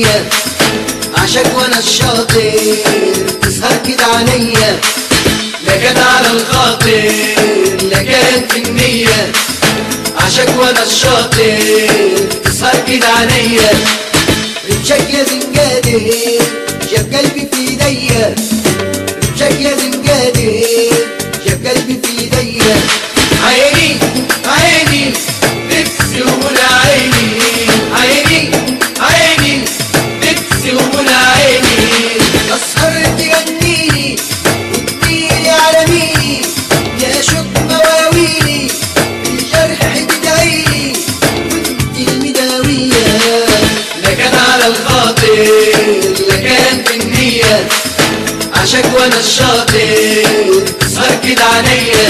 النية عشاك وانا الشاطر تسهر كده عليا لا كان على الخاطر لا كان في النية عشاك وانا الشاطر تسهر كده عليا رمشك يا زنجادي جاب قلبي في ايديا رمشك يا زنجادي جاب قلبي في ايديا عيني عيني نفسي ومنى عيني عيني عيني نفسي ومنى عيني اسهر تغنيني وتميلي على ميني يا شوق مواويلي الجرح تدعيلي وانت المداوية لا كان على الخاطر لا كان في النية عشاك وانا الشاطر تسهر كده عليا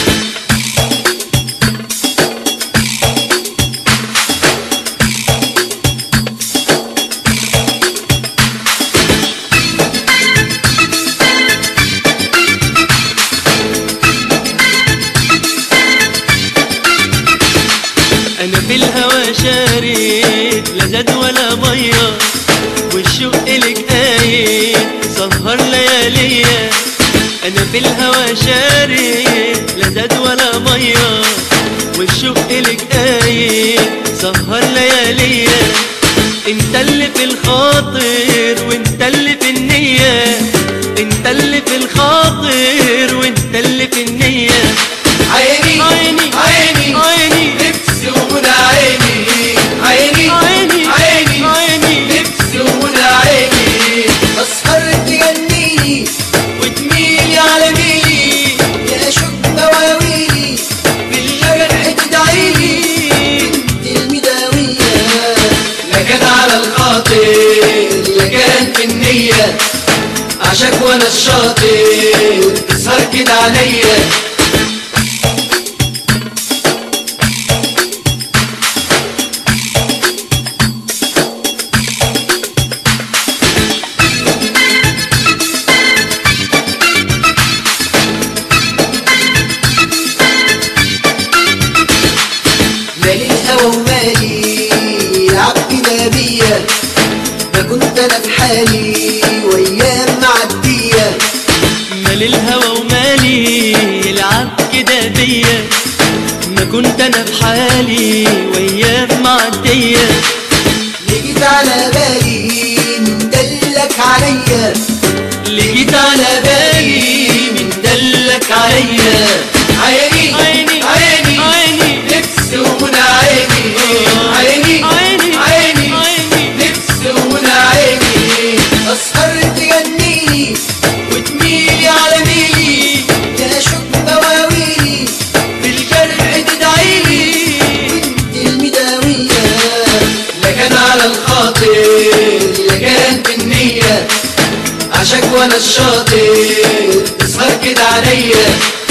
انا في الهوى شارد لا زاد ولا ميه والشوق لك قايد سهر لياليا انا في الهوى شارد لا زاد ولا ميه والشوق لك قايد سهر لياليا انت اللي في الخاطر وانت اللي في النيه انت اللي في الخاطر وانت اللي في النيه عيني عيني عيني عيني نفسي ومنى عيني عيني عيني عيني عيني نفسي ومنى عيني اسهر تغنيني وتميلي على ميلي يا شوق مواويلي بالجرح تدعيلي انت المداوية لا كان على الخاطر لا كان في النية عشاك وانا الشاطر تسهر كده عليا مالي الهوى ومالي العب كده بيا ما كنت انا في حالي وايام معديه مال الهوى ومالي يلعب كده بيا ما كنت انا في حالي وايام معديه لقيت على بالي من دلك عليا لقيت على بالي من دلك عليا عيني عيني عيني عيني نفسي ومنى عيني عيني عيني عيني عيني نفسي ومنى عيني اسهر تغنيني وتميلي على ميلي يا شوق مواويلي بالجرح تدعيلي وانت المداوية لا كان على الخاطر لا كان في النية عشاك وانا الشاطر تسهر كده عليا